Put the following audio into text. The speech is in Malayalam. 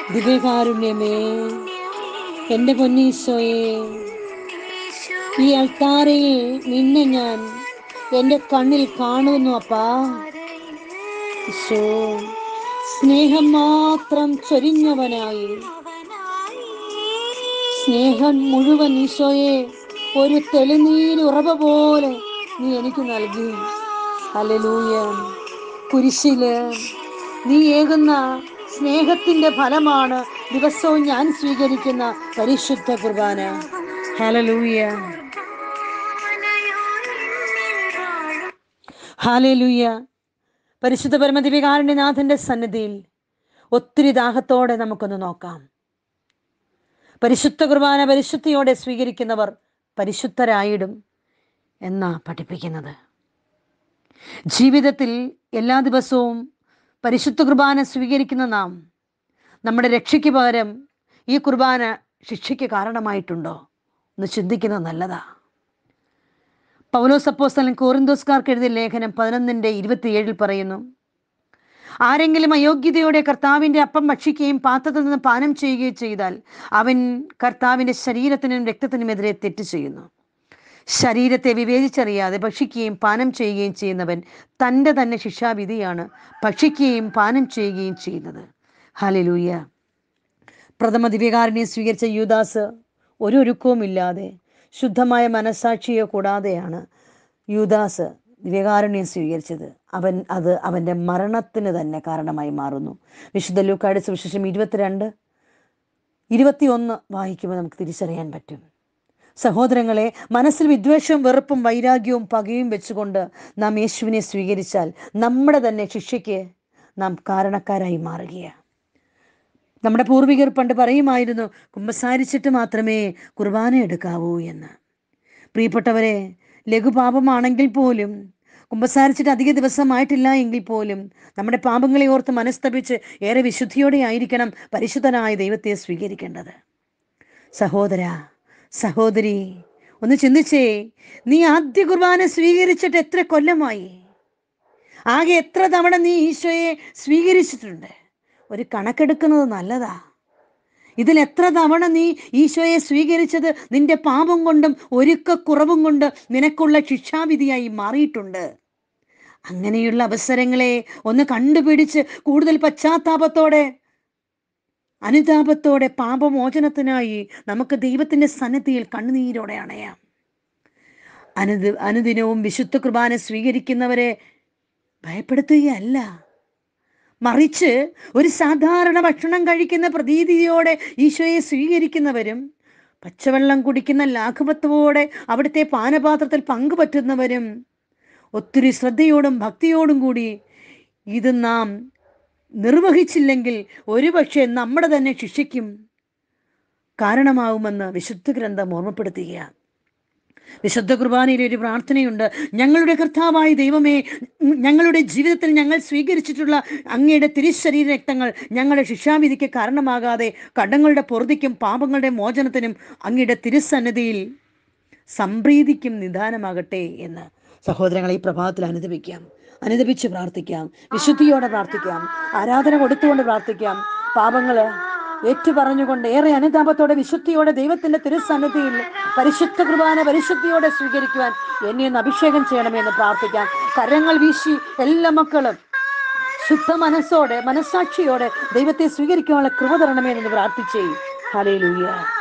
ദിവ്യകാരുണ്യമേ എൻ്റെ പൊന്നീശോയെ ഈ അൾത്താരയിൽ നിന്നെ ഞാൻ എൻ്റെ കണ്ണിൽ കാണുന്നു അപ്പാ ഈശോ സ്നേഹം മാത്രം ചൊരിഞ്ഞവനായി സ്നേഹം മുഴുവൻ ഈശോയെ ഒരു തെളിനീരുറവ പോലെ നീ എനിക്ക് നൽകി ഹല്ലേലൂയ കുരിശില് നീ ഏകുന്ന സ്നേഹത്തിന്റെ ഫലമാണ് ദിവസവും ഞാൻ സ്വീകരിക്കുന്ന പരിശുദ്ധ കുർബാന ഹല്ലേലൂയ ഹാലേലൂയ പരിശുദ്ധ പരമദിവികാരുണ്യനാഥന്റെ സന്നിധിയിൽ ഒത്തിരി ദാഹത്തോടെ നമുക്കൊന്ന് നോക്കാം പരിശുദ്ധ കുർബാന പരിശുദ്ധിയോടെ സ്വീകരിക്കുന്നവർ പരിശുദ്ധരായിടും എന്നാ പഠിപ്പിക്കുന്നത് ജീവിതത്തിൽ എല്ലാ ദിവസവും പരിശുദ്ധ കുർബാന സ്വീകരിക്കുന്ന നാം നമ്മുടെ രക്ഷയ്ക്ക് പകരം ഈ കുർബാന ശിക്ഷയ്ക്ക് കാരണമായിട്ടുണ്ടോ എന്ന് ചിന്തിക്കുന്നത് നല്ലതാ പൗലോസ് അപ്പോസ്തലൻ കോറിന്തോസ്കാർക്ക് എഴുതിയ ലേഖനം പതിനൊന്നിൻ്റെ ഇരുപത്തിയേഴിൽ പറയുന്നു ആരെങ്കിലും അയോഗ്യതയോടെ കർത്താവിൻ്റെ അപ്പം ഭക്ഷിക്കുകയും പാത്രത്തിൽ നിന്ന് പാനം ചെയ്യുകയും ചെയ്താൽ അവൻ കർത്താവിൻ്റെ ശരീരത്തിനും രക്തത്തിനുമെതിരെ തെറ്റ് ചെയ്യുന്നു ശരീരത്തെ വിവേചിച്ചറിയാതെ ഭക്ഷിക്കുകയും പാനം ചെയ്യുകയും ചെയ്യുന്നവൻ തൻ്റെ തന്നെ ശിക്ഷാവിധിയാണ് ഭക്ഷിക്കുകയും പാനം ചെയ്യുകയും ചെയ്യുന്നത് ഹാലലൂയ പ്രഥമ ദിവ്യകാരനെ സ്വീകരിച്ച യൂദാസ് ഒരു ഒരുക്കവുമില്ലാതെ ശുദ്ധമായ മനസാക്ഷിയോ കൂടാതെയാണ് യൂദാസ് ദിവ്യകാരുണ്യം സ്വീകരിച്ചത് അവൻ അത് അവൻ്റെ മരണത്തിന് തന്നെ കാരണമായി മാറുന്നു വിശുദ്ധ ലൂക്കായുടെ സുവിശേഷം ഇരുപത്തിരണ്ട് ഇരുപത്തിയൊന്ന് വായിക്കുമ്പോൾ നമുക്ക് തിരിച്ചറിയാൻ പറ്റും സഹോദരങ്ങളെ മനസ്സിൽ വിദ്വേഷവും വെറുപ്പും വൈരാഗ്യവും പകയും വെച്ചുകൊണ്ട് നാം യേശുവിനെ സ്വീകരിച്ചാൽ നമ്മുടെ തന്നെ ശിക്ഷയ്ക്ക് നാം കാരണക്കാരായി മാറുകയാണ് നമ്മുടെ പൂർവികർ പണ്ട് പറയുമായിരുന്നു കുമ്പസാരിച്ചിട്ട് മാത്രമേ കുർബാന എടുക്കാവൂ എന്ന് പ്രിയപ്പെട്ടവരെ ലഘുപാപമാണെങ്കിൽ പോലും കുമ്പസാരിച്ചിട്ട് അധിക ദിവസമായിട്ടില്ല എങ്കിൽ പോലും നമ്മുടെ പാപങ്ങളെ ഓർത്ത് മനസ്തപിച്ച് ഏറെ വിശുദ്ധിയോടെ ആയിരിക്കണം പരിശുദ്ധനായ ദൈവത്തെ സ്വീകരിക്കേണ്ടത് സഹോദര സഹോദരി ഒന്ന് ചിന്തിച്ചേ നീ ആദ്യ കുർബാന സ്വീകരിച്ചിട്ട് എത്ര കൊല്ലമായി ആകെ എത്ര തവണ നീ ഈശോയെ സ്വീകരിച്ചിട്ടുണ്ട് ഒരു കണക്കെടുക്കുന്നത് നല്ലതാ ഇതിൽ എത്ര തവണ നീ ഈശോയെ സ്വീകരിച്ചത് നിന്റെ പാപം കൊണ്ടും ഒരുക്കക്കുറവും കൊണ്ട് നിനക്കുള്ള ശിക്ഷാവിധിയായി മാറിയിട്ടുണ്ട് അങ്ങനെയുള്ള അവസരങ്ങളെ ഒന്ന് കണ്ടുപിടിച്ച് കൂടുതൽ പശ്ചാത്താപത്തോടെ അനുതാപത്തോടെ പാപമോചനത്തിനായി നമുക്ക് ദൈവത്തിന്റെ സന്നിധിയിൽ കണ്ണുനീരോടെ അണയാം അനുദ അനുദിനവും വിശുദ്ധ കുർബാന സ്വീകരിക്കുന്നവരെ ഭയപ്പെടുത്തുകയല്ല മറിച്ച് ഒരു സാധാരണ ഭക്ഷണം കഴിക്കുന്ന പ്രതീതിയോടെ ഈശോയെ സ്വീകരിക്കുന്നവരും പച്ചവെള്ളം കുടിക്കുന്ന ലാഘവത്വത്തോടെ അവിടുത്തെ പാനപാത്രത്തിൽ പങ്കുപറ്റുന്നവരും ഒത്തിരി ശ്രദ്ധയോടും ഭക്തിയോടും കൂടി ഇത് നാം നിർവഹിച്ചില്ലെങ്കിൽ ഒരുപക്ഷെ നമ്മുടെ തന്നെ ശിക്ഷയ്ക്കും കാരണമാവുമെന്ന് വിശുദ്ധ ഗ്രന്ഥം ഓർമ്മപ്പെടുത്തുകയാണ് വിശുദ്ധ കുർബാനയിൽ ഒരു പ്രാർത്ഥനയുണ്ട് ഞങ്ങളുടെ കർത്താവായ ദൈവമേ ഞങ്ങളുടെ ജീവിതത്തിൽ ഞങ്ങൾ സ്വീകരിച്ചിട്ടുള്ള അങ്ങയുടെ തിരുശരീര രക്തങ്ങൾ ഞങ്ങളുടെ ശിക്ഷാവിധിക്ക് കാരണമാകാതെ കടങ്ങളുടെ പൊറുതിക്കും പാപങ്ങളുടെ മോചനത്തിനും അങ്ങയുടെ തിരുസന്നിധിയിൽ സംപ്രീതിക്കും നിദാനമാകട്ടെ എന്ന് സഹോദരങ്ങളെ ഈ പ്രഭാതത്തിൽ അനുദപിക്കാം അനുദപിച്ച് പ്രാർത്ഥിക്കാം വിശുദ്ധിയോടെ പ്രാർത്ഥിക്കാം ആരാധന കൊടുത്തുകൊണ്ട് പ്രാർത്ഥിക്കാം പാപങ്ങള് ഏറ്റുപറഞ്ഞുകൊണ്ട് ഏറെ അനുതാപത്തോടെ വിശുദ്ധിയോടെ ദൈവത്തിന്റെ തിരുസന്നിധിയിൽ പരിശുദ്ധ കുർബാന പരിശുദ്ധിയോടെ സ്വീകരിക്കുവാൻ എന്നെ ഒന്ന് അഭിഷേകം ചെയ്യണമെന്ന് പ്രാർത്ഥിക്കാം കരങ്ങൾ വീശി എല്ലാ മക്കളും ശുദ്ധ മനസ്സോടെ മനസ്സാക്ഷിയോടെ ദൈവത്തെ സ്വീകരിക്കാനുള്ള കൃപ തരണമേ എന്ന് പ്രാർത്ഥിച്ചേ ഹലേ